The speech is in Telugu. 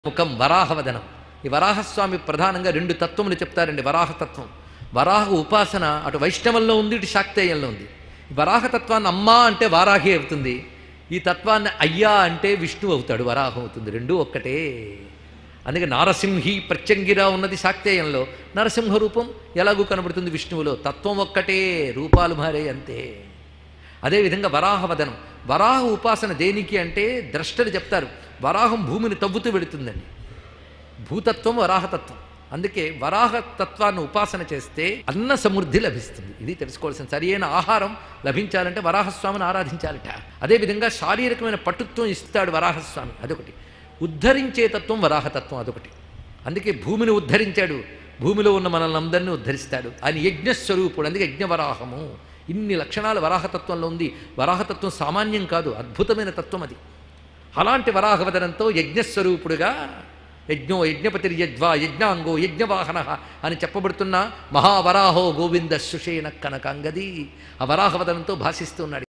ముఖం వరాహవదనం ఈ వరాహస్వామి ప్రధానంగా రెండు తత్వములు చెప్తారండి వరాహతత్వం వరాహ ఉపాసన అటు వైష్ణవంలో ఉంది ఇటు శాక్తేయంలో ఉంది ఈ వరాహతత్వాన్ని అమ్మా అంటే వారాహి అవుతుంది ఈ తత్వాన్ని అయ్యా అంటే విష్ణు అవుతాడు వరాహం అవుతుంది రెండూ ఒక్కటే అందుకే నారసింహి ప్రత్యంగిరా ఉన్నది శాక్తేయంలో నరసింహ రూపం ఎలాగూ కనబడుతుంది విష్ణువులో తత్వం ఒక్కటే రూపాలు మారే అంతే అదేవిధంగా వరాహవదనం వరాహ ఉపాసన దేనికి అంటే ద్రష్టలు చెప్తారు వరాహం భూమిని తవ్వుతూ వెళుతుందండి భూతత్వం వరాహతత్వం అందుకే వరాహ తత్వాన్ని ఉపాసన చేస్తే అన్న సమృద్ధి లభిస్తుంది ఇది తెలుసుకోవాల్సిన సరియైన ఆహారం లభించాలంటే వరాహస్వామిని ఆరాధించాలట అదేవిధంగా శారీరకమైన పటుత్వం ఇస్తాడు వరాహస్వామి అదొకటి ఉద్ధరించే తత్వం వరాహతత్వం అదొకటి అందుకే భూమిని ఉద్ధరించాడు భూమిలో ఉన్న మనల్ని అందరినీ ఉద్ధరిస్తాడు ఆయన యజ్ఞస్వరూపుడు అందుకే యజ్ఞవరాహము ఇన్ని లక్షణాలు వరాహతత్వంలో ఉంది వరాహతత్వం సామాన్యం కాదు అద్భుతమైన తత్వం అది అలాంటి వరాహవదనంతో యజ్ఞస్వరూపుడుగా యజ్ఞో యజ్ఞపతిర్యజ్వా యజ్ఞాంగో యజ్ఞవాహన అని చెప్పబడుతున్న మహావరాహో గోవింద సుషేణ కనకాంగది ఆ వరాహవదనంతో భాషిస్తున్నాడు